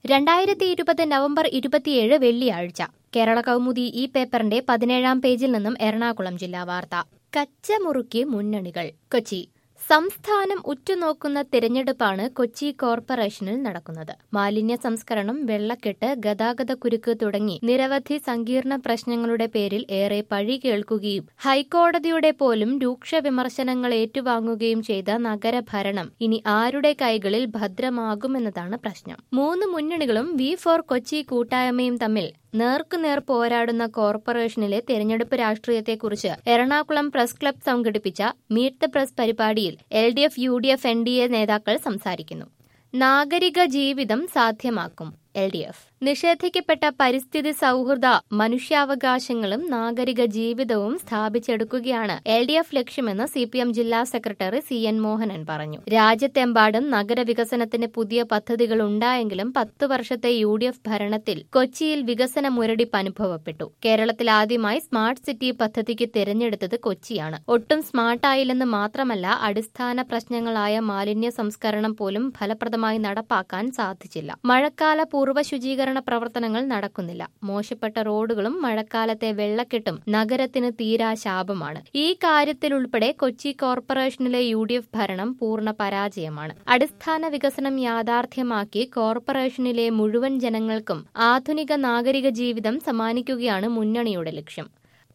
രണ്ടായിരത്തി ഇരുപത് നവംബർ ഇരുപത്തിയേഴ് വെള്ളിയാഴ്ച കേരള കൗമുദി ഈ പേപ്പറിന്റെ പതിനേഴാം പേജിൽ നിന്നും എറണാകുളം ജില്ലാ വാർത്ത കച്ചമുറുക്കി മുന്നണികൾ കൊച്ചി സംസ്ഥാനം ഉറ്റുനോക്കുന്ന തിരഞ്ഞെടുപ്പാണ് കൊച്ചി കോർപ്പറേഷനിൽ നടക്കുന്നത് മാലിന്യ സംസ്കരണം വെള്ളക്കെട്ട് ഗതാഗത കുരുക്ക് തുടങ്ങി നിരവധി സങ്കീർണ പ്രശ്നങ്ങളുടെ പേരിൽ ഏറെ പഴി കേൾക്കുകയും ഹൈക്കോടതിയുടെ പോലും രൂക്ഷ വിമർശനങ്ങൾ ഏറ്റുവാങ്ങുകയും ചെയ്ത നഗരഭരണം ഇനി ആരുടെ കൈകളിൽ ഭദ്രമാകുമെന്നതാണ് പ്രശ്നം മൂന്ന് മുന്നണികളും വി ഫോർ കൊച്ചി കൂട്ടായ്മയും തമ്മിൽ നേർക്കുനേർ പോരാടുന്ന കോർപ്പറേഷനിലെ തെരഞ്ഞെടുപ്പ് രാഷ്ട്രീയത്തെക്കുറിച്ച് എറണാകുളം പ്രസ് ക്ലബ് സംഘടിപ്പിച്ച മീറ്റ് ദ പ്രസ് പരിപാടിയിൽ L D F U D F N D A നേതാക്കൾ സംസാരിക്കുന്നു നാഗരിക ജീവിതം സാധ്യമാക്കും എൽ ഡി എഫ് നിഷേധിക്കപ്പെട്ട പരിസ്ഥിതി സൗഹൃദ മനുഷ്യാവകാശങ്ങളും നാഗരിക ജീവിതവും സ്ഥാപിച്ചെടുക്കുകയാണ് എൽ ഡി എഫ് ലക്ഷ്യമെന്ന് സി പി എം ജില്ലാ സെക്രട്ടറി സി എൻ മോഹനൻ പറഞ്ഞു രാജ്യത്തെമ്പാടും നഗരവികസനത്തിന് പുതിയ പദ്ധതികൾ ഉണ്ടായെങ്കിലും പത്ത് വർഷത്തെ യു ഡി എഫ് ഭരണത്തിൽ കൊച്ചിയിൽ വികസന മുരടിപ്പ് അനുഭവപ്പെട്ടു കേരളത്തിൽ ആദ്യമായി സ്മാർട്ട് സിറ്റി പദ്ധതിക്ക് തിരഞ്ഞെടുത്തത് കൊച്ചിയാണ് ഒട്ടും സ്മാർട്ടായില്ലെന്ന് മാത്രമല്ല അടിസ്ഥാന പ്രശ്നങ്ങളായ മാലിന്യ സംസ്കരണം പോലും ഫലപ്രദമായി നടപ്പാക്കാൻ സാധിച്ചില്ല മഴക്കാല പൂർവ്വ ശുചീകരണ പ്രവർത്തനങ്ങൾ നടക്കുന്നില്ല മോശപ്പെട്ട റോഡുകളും മഴക്കാലത്തെ വെള്ളക്കെട്ടും നഗരത്തിന് തീരാ ശാപമാണ് ഈ കാര്യത്തിൽ ഉൾപ്പെടെ കൊച്ചി കോർപ്പറേഷനിലെ യു ഡി എഫ് ഭരണം പൂർണ്ണ പരാജയമാണ് അടിസ്ഥാന വികസനം യാഥാർത്ഥ്യമാക്കി കോർപ്പറേഷനിലെ മുഴുവൻ ജനങ്ങൾക്കും ആധുനിക നാഗരിക ജീവിതം സമ്മാനിക്കുകയാണ് മുന്നണിയുടെ ലക്ഷ്യം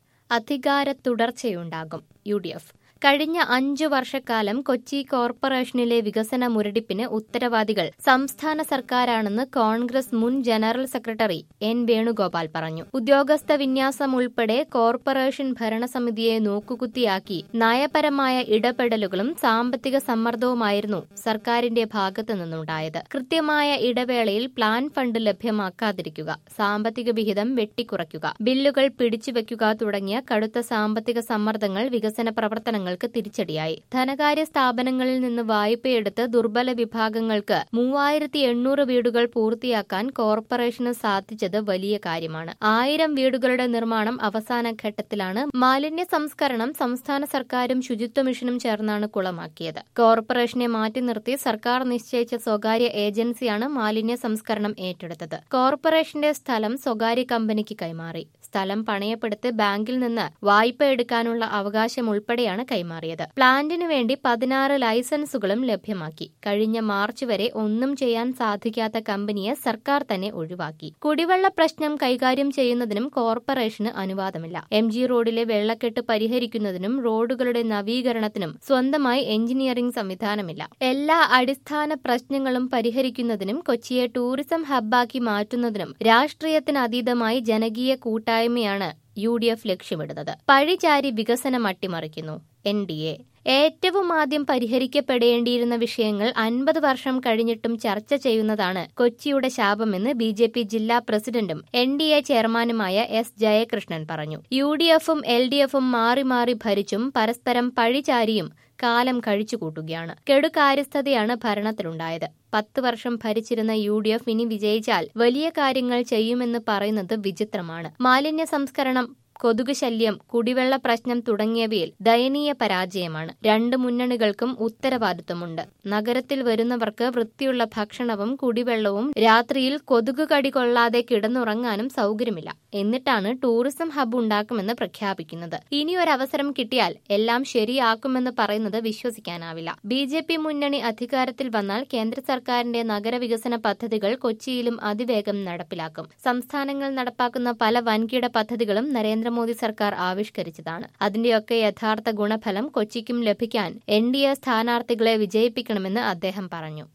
അധികാര തുടർച്ചയുണ്ടാകും യു ഡി എഫ് കഴിഞ്ഞ അഞ്ചു വർഷക്കാലം കൊച്ചി കോർപ്പറേഷനിലെ വികസന മുരടിപ്പിന് ഉത്തരവാദികൾ സംസ്ഥാന സർക്കാരാണെന്ന് കോൺഗ്രസ് മുൻ ജനറൽ സെക്രട്ടറി എൻ വേണുഗോപാൽ പറഞ്ഞു ഉദ്യോഗസ്ഥ വിന്യാസം ഉൾപ്പെടെ കോർപ്പറേഷൻ ഭരണസമിതിയെ നോക്കുകുത്തിയാക്കി നയപരമായ ഇടപെടലുകളും സാമ്പത്തിക സമ്മർദ്ദവുമായിരുന്നു സർക്കാരിന്റെ ഭാഗത്തു നിന്നുണ്ടായത് കൃത്യമായ ഇടവേളയിൽ പ്ലാൻ ഫണ്ട് ലഭ്യമാക്കാതിരിക്കുക സാമ്പത്തിക വിഹിതം വെട്ടിക്കുറയ്ക്കുക ബില്ലുകൾ പിടിച്ചുവെക്കുക തുടങ്ങിയ കടുത്ത സാമ്പത്തിക സമ്മർദ്ദങ്ങൾ വികസന പ്രവർത്തനങ്ങൾ ജനങ്ങൾക്ക് തിരിച്ചടിയായി ധനകാര്യ സ്ഥാപനങ്ങളിൽ നിന്ന് വായ്പയെടുത്ത് ദുർബല വിഭാഗങ്ങൾക്ക് മൂവായിരത്തി എണ്ണൂറ് വീടുകൾ പൂർത്തിയാക്കാൻ കോർപ്പറേഷന് സാധിച്ചത് വലിയ കാര്യമാണ് ആയിരം വീടുകളുടെ നിർമ്മാണം അവസാന ഘട്ടത്തിലാണ് മാലിന്യ സംസ്കരണം സംസ്ഥാന സർക്കാരും ശുചിത്വ മിഷനും ചേർന്നാണ് കുളമാക്കിയത് കോർപ്പറേഷനെ മാറ്റി നിർത്തി സർക്കാർ നിശ്ചയിച്ച സ്വകാര്യ ഏജൻസിയാണ് മാലിന്യ സംസ്കരണം ഏറ്റെടുത്തത് കോർപ്പറേഷന്റെ സ്ഥലം സ്വകാര്യ കമ്പനിക്ക് കൈമാറി സ്ഥലം പണയപ്പെടുത്തി ബാങ്കിൽ നിന്ന് വായ്പ എടുക്കാനുള്ള അവകാശം ഉൾപ്പെടെയാണ് കൈമാറിയത് പ്ലാന്റിനു വേണ്ടി പതിനാറ് ലൈസൻസുകളും ലഭ്യമാക്കി കഴിഞ്ഞ മാർച്ച് വരെ ഒന്നും ചെയ്യാൻ സാധിക്കാത്ത കമ്പനിയെ സർക്കാർ തന്നെ ഒഴിവാക്കി കുടിവെള്ള പ്രശ്നം കൈകാര്യം ചെയ്യുന്നതിനും കോർപ്പറേഷന് അനുവാദമില്ല എം ജി റോഡിലെ വെള്ളക്കെട്ട് പരിഹരിക്കുന്നതിനും റോഡുകളുടെ നവീകരണത്തിനും സ്വന്തമായി എഞ്ചിനീയറിംഗ് സംവിധാനമില്ല എല്ലാ അടിസ്ഥാന പ്രശ്നങ്ങളും പരിഹരിക്കുന്നതിനും കൊച്ചിയെ ടൂറിസം ഹബ്ബാക്കി മാറ്റുന്നതിനും രാഷ്ട്രീയത്തിന് അതീതമായി ജനകീയ കൂട്ടായ്മയാണ് യു ഡി എഫ് ലക്ഷ്യമിടുന്നത് പഴിചാരി വികസനം അട്ടിമറിക്കുന്നു എൻ ഡി എ ഏറ്റവും ആദ്യം പരിഹരിക്കപ്പെടേണ്ടിയിരുന്ന വിഷയങ്ങൾ അൻപത് വർഷം കഴിഞ്ഞിട്ടും ചർച്ച ചെയ്യുന്നതാണ് കൊച്ചിയുടെ ശാപമെന്ന് ബി ജെ പി ജില്ലാ പ്രസിഡന്റും എൻ ഡി എ ചെയർമാനുമായ എസ് ജയകൃഷ്ണൻ പറഞ്ഞു യു ഡി എഫും എൽ ഡി എഫും മാറി മാറി ഭരിച്ചും പരസ്പരം പഴിചാരിയും കാലം കഴിച്ചുകൂട്ടുകയാണ് കെടുകാര്യസ്ഥതയാണ് ഭരണത്തിലുണ്ടായത് പത്ത് വർഷം ഭരിച്ചിരുന്ന യു ഡി എഫ് ഇനി വിജയിച്ചാൽ വലിയ കാര്യങ്ങൾ ചെയ്യുമെന്ന് പറയുന്നത് വിചിത്രമാണ് മാലിന്യ സംസ്കരണം കൊതുക് ശല്യം കുടിവെള്ള പ്രശ്നം തുടങ്ങിയവയിൽ ദയനീയ പരാജയമാണ് രണ്ട് മുന്നണികൾക്കും ഉത്തരവാദിത്വമുണ്ട് നഗരത്തിൽ വരുന്നവർക്ക് വൃത്തിയുള്ള ഭക്ഷണവും കുടിവെള്ളവും രാത്രിയിൽ കൊതുക് കടി കൊള്ളാതെ കിടന്നുറങ്ങാനും സൗകര്യമില്ല എന്നിട്ടാണ് ടൂറിസം ഹബ്ബ് ഉണ്ടാക്കുമെന്ന് പ്രഖ്യാപിക്കുന്നത് ഇനിയൊരവസരം കിട്ടിയാൽ എല്ലാം ശരിയാക്കുമെന്ന് പറയുന്നത് വിശ്വസിക്കാനാവില്ല ബി ജെ പി മുന്നണി അധികാരത്തിൽ വന്നാൽ കേന്ദ്ര സർക്കാരിന്റെ നഗരവികസന പദ്ധതികൾ കൊച്ചിയിലും അതിവേഗം നടപ്പിലാക്കും സംസ്ഥാനങ്ങൾ നടപ്പാക്കുന്ന പല വൻകിട പദ്ധതികളും നരേന്ദ്ര നരേന്ദ്രമോദി സർക്കാർ ആവിഷ്കരിച്ചതാണ് അതിന്റെയൊക്കെ യഥാർത്ഥ ഗുണഫലം കൊച്ചിക്കും ലഭിക്കാൻ എൻ ഡി എ സ്ഥാനാർത്ഥികളെ വിജയിപ്പിക്കണമെന്ന് അദ്ദേഹം പറഞ്ഞു